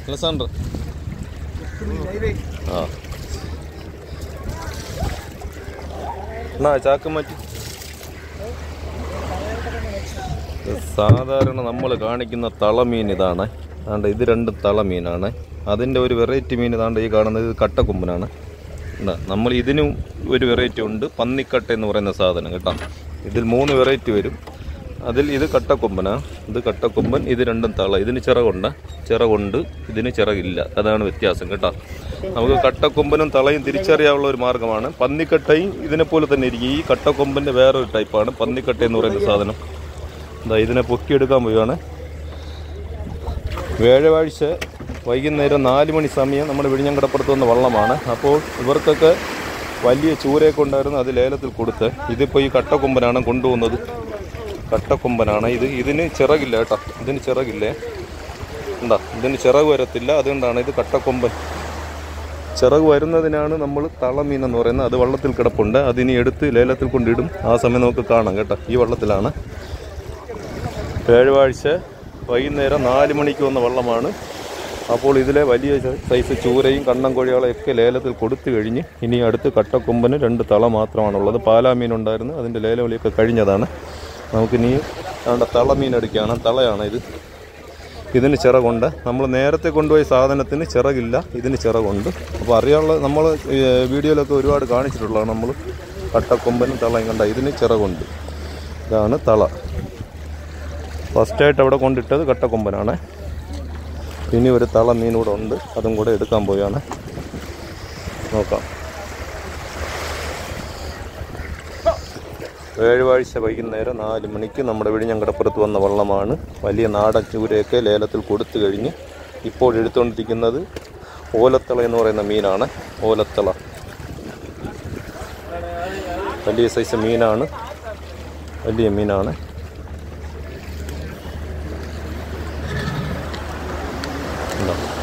അലസാണ്ടർ ആ എന്നാ ചാക്ക് മാറ്റി ഇത് സാധാരണ നമ്മൾ കാണിക്കുന്ന തളമീൻ ഇതാണ് അതുകൊണ്ട് ഇത് രണ്ടും തളമീനാണ് അതിൻ്റെ ഒരു വെറൈറ്റി മീൻ ഇതാണ്ട് ഈ കാണുന്നത് ഇത് കട്ടക്കൊമ്പനാണ് ഇതാ, നമ്മൾ ഇതിനും ഒരു വെറൈറ്റി ഉണ്ട് പന്നിക്കട്ട എന്ന് പറയുന്ന സാധനം കേട്ടോ ഇതിൽ മൂന്ന് വെറൈറ്റി വരും അതിൽ ഇത് കട്ടക്കൊമ്പനാണ് ഇത് കട്ടക്കൊമ്പൻ ഇത് രണ്ടും തള ഇതിന് ചിറകുണ്ട് ചിറകുണ്ട് ഇതിന് ചിറകില്ല അതാണ് വ്യത്യാസം കേട്ടോ നമുക്ക് കട്ടക്കൊമ്പനും തളയും തിരിച്ചറിയാനുള്ള ഒരു മാർഗ്ഗമാണ് പന്നിക്കട്ടയും ഇതിനെപ്പോലെ തന്നെ ഇരിക്കും ഈ കട്ടക്കൊമ്പൻ്റെ വേറൊരു ടൈപ്പാണ് പന്നിക്കട്ട എന്ന് പറയുന്ന സാധനം എന്താ ഇതിനെ പൊക്കിയെടുക്കാൻ പോവുകയാണ് വ്യാഴാഴ്ച വൈകുന്നേരം നാല് മണി സമയം നമ്മുടെ വിഴിഞ്ഞങ്കടപ്പുറത്ത് വന്ന വള്ളമാണ് അപ്പോൾ ഇവർക്കൊക്കെ വലിയ ചൂരയൊക്കെ ഉണ്ടായിരുന്നു അത് ലേലത്തിൽ കൊടുത്ത് ഇതിപ്പോൾ ഈ കട്ടക്കൊമ്പനാണ് കൊണ്ടുപോകുന്നത് കട്ടക്കൊമ്പനാണ് ഇത് ഇതിന് ചിറകില്ല കേട്ടോ ഇതിന് ചിറകില്ലേ എന്താ ഇതിന് ചിറക് വരത്തില്ല അതുകൊണ്ടാണ് ഇത് കട്ടക്കൊമ്പൻ ചിറക് വരുന്നതിനാണ് നമ്മൾ തളമീൻ എന്ന് പറയുന്നത് അത് വള്ളത്തിൽ കിടപ്പുണ്ട് അതിനി എടുത്ത് ലേലത്തിൽ കൊണ്ടിടും ആ സമയം നമുക്ക് കാണാം കേട്ടോ ഈ വള്ളത്തിലാണ് വ്യാഴാഴ്ച വൈകുന്നേരം നാല് മണിക്ക് വന്ന വള്ളമാണ് അപ്പോൾ ഇതിലെ വലിയ സ- സൈസ് ചൂരയും കണ്ണൻ കോഴികളെയൊക്കെ ലേലത്തിൽ കൊടുത്തു കഴിഞ്ഞ് ഇനി അടുത്ത് കട്ടക്കൊമ്പന് രണ്ട് തള മാത്രമാണുള്ളത് പാലാമീൻ ഉണ്ടായിരുന്നു അതിൻ്റെ ലേലവിളിയൊക്കെ കഴിഞ്ഞതാണ് നമുക്കിനി അവിടെ തളമീൻ എടുക്കുകയാണ് തളയാണ് ഇത് ഇതിന് ചിറകുണ്ട് നമ്മൾ നേരത്തെ കൊണ്ടുപോയ സാധനത്തിന് ചിറകില്ല ഇതിന് ചിറകുണ്ട് അപ്പോൾ അറിയാനുള്ള നമ്മൾ വീഡിയോയിലൊക്കെ ഒരുപാട് കാണിച്ചിട്ടുള്ളതാണ് നമ്മൾ കട്ടക്കൊമ്പനും തളയും കണ്ട ഇതിന് ചിറകുണ്ട് ഇതാണ് തള ഫസ്റ്റായിട്ട് അവിടെ കൊണ്ടിട്ടത് കട്ടക്കൊമ്പനാണ് ഇനി ഒരു തള മീനൂടെ ഉണ്ട് അതും കൂടെ എടുക്കാൻ പോയാണ് നോക്കാം ഏഴുവാഴ്ച വൈകുന്നേരം നാല് മണിക്ക് നമ്മുടെ വിഴിഞ്ഞങ്കടപ്പുറത്ത് വന്ന വള്ളമാണ് വലിയ നാടൻ ചൂരയൊക്കെ ലേലത്തിൽ കൊടുത്തു കഴിഞ്ഞ് ഇപ്പോൾ എടുത്തുകൊണ്ടിരിക്കുന്നത് ഓലത്തള എന്ന് പറയുന്ന മീനാണ് ഓലത്തള വലിയ സൈസ് മീനാണ് വലിയ മീനാണ് ഉണ്ടോ?